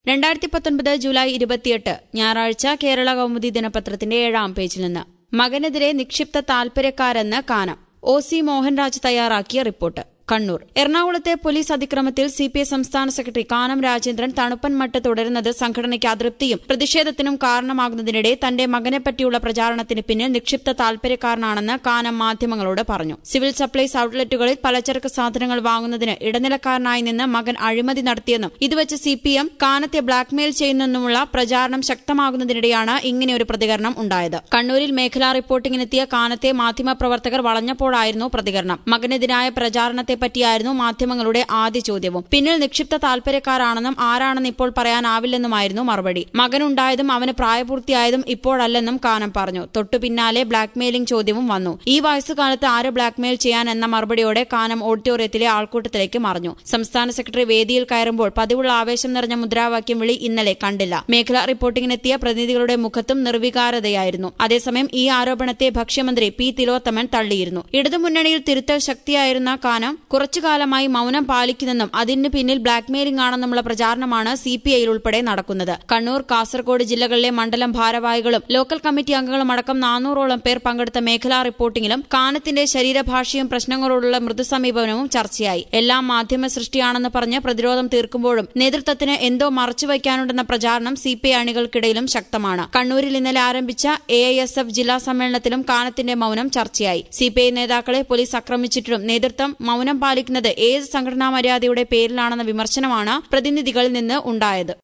രണ്ടായിരത്തി പത്തൊൻപത് ജൂലൈ ഇരുപത്തിയെട്ട് ഞായറാഴ്ച കേരള കൗമുദി ദിനപത്രത്തിന്റെ ഏഴാം പേജിൽ നിന്ന് മകനെതിരെ നിക്ഷിപ്ത താൽപര്യക്കാരെന്ന് കാനം ഒ സി മോഹൻരാജ് തയ്യാറാക്കിയ റിപ്പോർട്ട് കണ്ണൂർ എറണാകുളത്തെ പോലീസ് അതിക്രമത്തിൽ സി പി ഐ സംസ്ഥാന സെക്രട്ടറി കാനം രാജേന്ദ്രൻ തണുപ്പൻ മട്ട് തുടരുന്നത് സംഘടനയ്ക്ക് അതൃപ്തിയും പ്രതിഷേധത്തിനും കാരണമാകുന്നതിനിടെ തന്റെ മകനെപ്പറ്റിയുള്ള പ്രചാരണത്തിന് പിന്നിൽ നിക്ഷിപ്ത താൽപര്യക്കാരനാണെന്ന് കാനം മാധ്യമങ്ങളോട് പറഞ്ഞു സിവിൽ സപ്ലൈസ് ഔട്ട്ലെറ്റുകളിൽ പലചരക്ക് സാധനങ്ങൾ വാങ്ങുന്നതിന് ഇടനിലക്കാരനായി നിന്ന് മകൻ അഴിമതി നടത്തിയെന്നും ഇതുവച്ച് സി പി എം കാനത്തെ ബ്ലാക്ക്മെയിൽ ചെയ്യുന്നെന്നുമുള്ള പ്രചാരണം ശക്തമാകുന്നതിനിടെയാണ് ഇങ്ങനെയൊരു പ്രതികരണം ഉണ്ടായത് കണ്ണൂരിൽ മേഖലാ റിപ്പോർട്ടിങ്ങിനെത്തിയ കാനത്തെ മാധ്യമപ്രവർത്തകർ വളഞ്ഞപ്പോഴായിരുന്നു പ്രതികരണം മകനെതിരായ പ്രചാരണത്തെ പറ്റിയായിരുന്നു മാധ്യമങ്ങളുടെ ആദ്യ ചോദ്യവും പിന്നിൽ നിക്ഷിപ്ത താൽപര്യക്കാരാണെന്നും ആരാണെന്ന് ഇപ്പോൾ പറയാനാവില്ലെന്നുമായിരുന്നു മറുപടി മകനുണ്ടായതും അവന് പ്രായപൂർത്തിയായതും ഇപ്പോഴല്ലെന്നും കാനം പറഞ്ഞു തൊട്ടു പിന്നാലെ ബ്ലാക്ക്മെയിലിംഗ് ചോദ്യവും വന്നു ഈ വയസ്സുകാലത്ത് ആര് ബ്ലാക്ക്മെയിൽ ചെയ്യാൻ എന്ന മറുപടിയോടെ കാനം ഓഡിറ്റോറിയത്തിലെ ആൾക്കൂട്ടത്തിലേക്ക് മറിഞ്ഞു സംസ്ഥാന സെക്രട്ടറി വേദിയിൽ കയറുമ്പോൾ പതിവുള്ള ആവേശം നിറഞ്ഞ മുദ്രാവാക്യം വിളി ഇന്നലെ കണ്ടില്ല മേഖലാ റിപ്പോർട്ടിങ്ങിനെത്തിയ പ്രതിനിധികളുടെ മുഖത്തും നിർവികാരതയായിരുന്നു അതേസമയം ഈ ആരോപണത്തെ ഭക്ഷ്യമന്ത്രി പി തിലോത്തമൻ തള്ളിയിരുന്നു ഇടതുമുന്നണിയിൽ തിരുത്തൽ ശക്തിയായിരുന്ന കാനം കുറച്ചുകാലമായി മൌനം പാലിക്കുന്നെന്നും അതിന് പിന്നിൽ ബ്ലാക്ക്മെയിലിംഗ് ആണെന്നുമുള്ള പ്രചാരണമാണ് സി പി ഐയിൽ ഉൾപ്പെടെ നടക്കുന്നത് കണ്ണൂർ കാസർഗോഡ് ജില്ലകളിലെ മണ്ഡലം ഭാരവാഹികളും ലോക്കൽ കമ്മിറ്റി അംഗങ്ങളും അടക്കം നാനൂറോളം പേർ പങ്കെടുത്ത മേഖലാ റിപ്പോർട്ടിംഗിലും കാനത്തിന്റെ ശരീരഭാഷയും പ്രശ്നങ്ങളോടുള്ള മൃദുസമീപനവും ചർച്ചയായി എല്ലാം മാധ്യമ സൃഷ്ടിയാണെന്ന് പറഞ്ഞ് പ്രതിരോധം തീർക്കുമ്പോഴും നേതൃത്വത്തിന് എന്തോ മറച്ചുവയ്ക്കാനുണ്ടെന്ന പ്രചാരണം സി പി ഐ അണികൾക്കിടയിലും ശക്തമാണ് കണ്ണൂരിൽ ഇന്നലെ ആരംഭിച്ച എ ഐ എസ് എഫ് ജില്ലാ സമ്മേളനത്തിലും കാനത്തിന്റെ മൌനം ചർച്ചയായി സി പി ഐ നേതാക്കളെ പോലീസ് ആക്രമിച്ചിട്ടും നേതൃത്വം മൌനം പാലിക്കുന്നത് ഏത് സംഘടനാ മര്യാദയുടെ പേരിലാണെന്ന വിമർശനമാണ് പ്രതിനിധികളിൽ നിന്ന് ഉണ്ടായത്